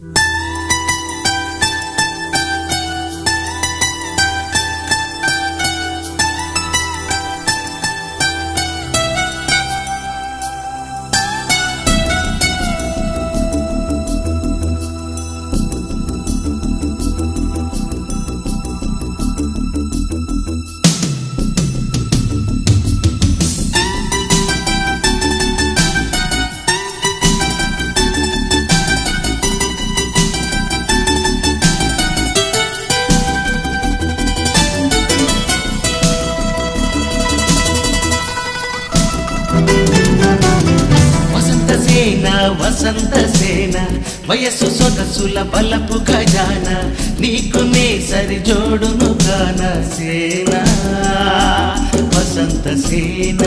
వసంత సేన వసంత సేన వయస్సు సొగసుల బలపు ఖజాన నీకు నే సరి జోడును గాన సేన వసంత సేన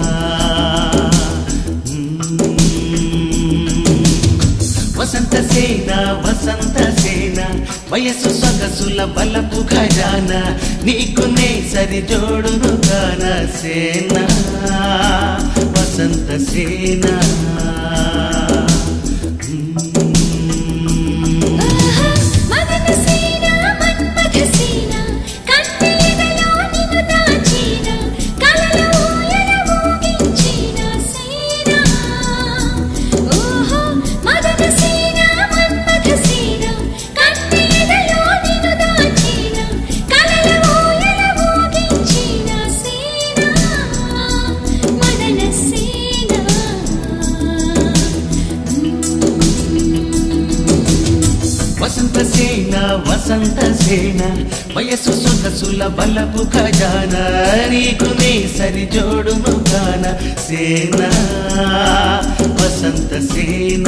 వసంత సేన వసంత సేన వయస్సు సొగసుల బలపు ఖజాన నీకు నే సరి జోడును గాన సేన వసంత సేన మదన సేన మన్మథ సేన కన్నెలలో నిన్ను దాచిన కలలో ఊయల ఊగించిన సేన ఓహో మదన సేన మన్మథ సేన కన్నెలలో నిన్ను దాచిన కలలో ఊయల ఊగించిన సేన మదన సేన వసంత సేన వసంత సేన వయస్సు సొగసుల బలపు ఖజాన నీకు నే సరి జోడును గాన సేన వసంత సేన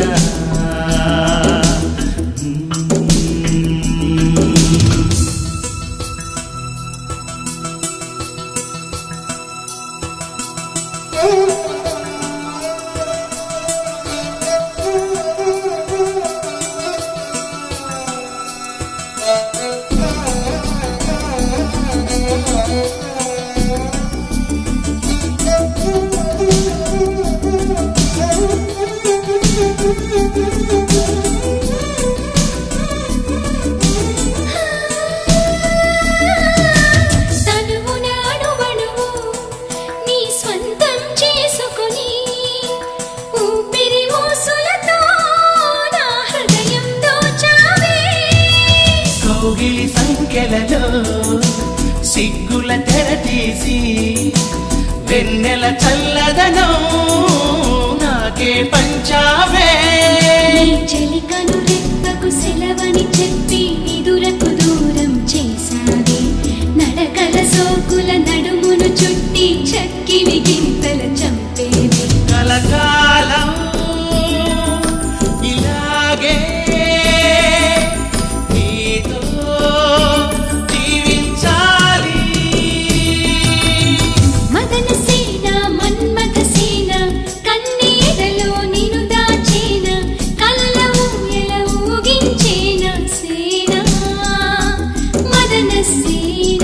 తనువున అణువణువు నీ స్వంతం చేసుకొని ఊపిరి ఊసులతో నా హృదయం దోచావే కౌగిలి సంఖ్యలలో సిగ్గుల తెర తీసి వెన్నెల చల్లదనం నాకే పంచావే నీ చెలికను రెప్పకు సెలవని చెప్పి నిదురకు దూరం చేశావే నడకల సోకుల నడుమును చుట్టి చక్కిలి గింతల చంపేవే కలకాలం ఇలాగే నీతో జీవించాలి మదన సేన మన్మథ సేన కన్నీడలో నిన్ను దాచేన కలల ఊయల ఊగించేన సేన మదన సేన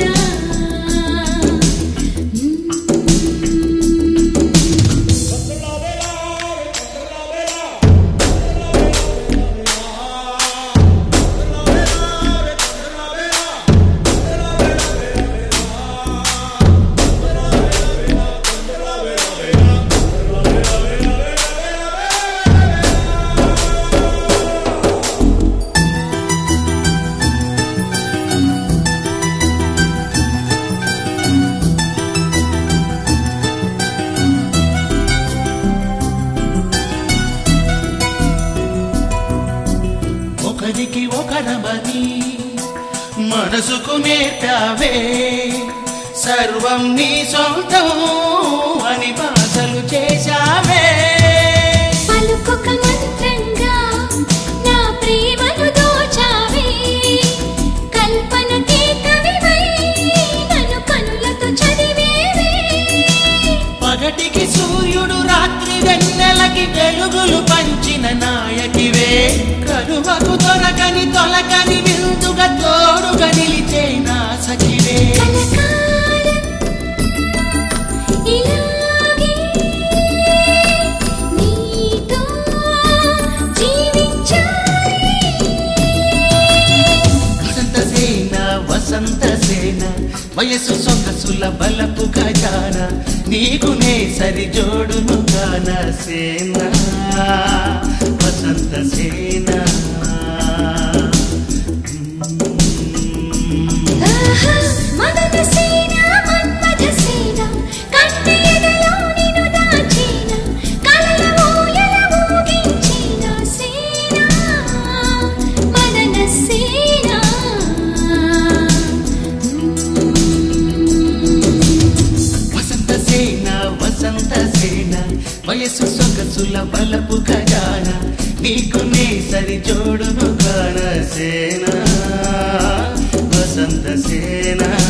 ఒకరికి ఒకరమని మనసుకు నేర్పావే సర్వం నీ సొంతం అని బాసలు చేశావే పలుకొక మంత్రంగా నా ప్రేమను దోచావే కల్పనకే కవివై నన్ను కనులతో చదివేవే పగటికి సూర్యుడు రాత్రి వెన్నెలకి వెలుగులు పంచిన నాయకివే కరువకు దొరకని తొలకని విందుగా తోడుగా నిలిచే నా సఖివే కలకాలం ఇలాగే నీతో జీవించాలి వయసు సొగసుల బలపు ఖజాన నీకు నే సరి జోడును గాన సేన వసంత సేన ఆహా మదన సేన మన్మథ సేన కంటి ఎదలో నిన్ను దాచిన కలల ఊయల ఊగించిన సేన మదన సేన వసంత సేన వసంత సేన వయసు సొగసుల బలపు ఖజాన నీకు నే సరి జోడును గాన సేన వసంత సేన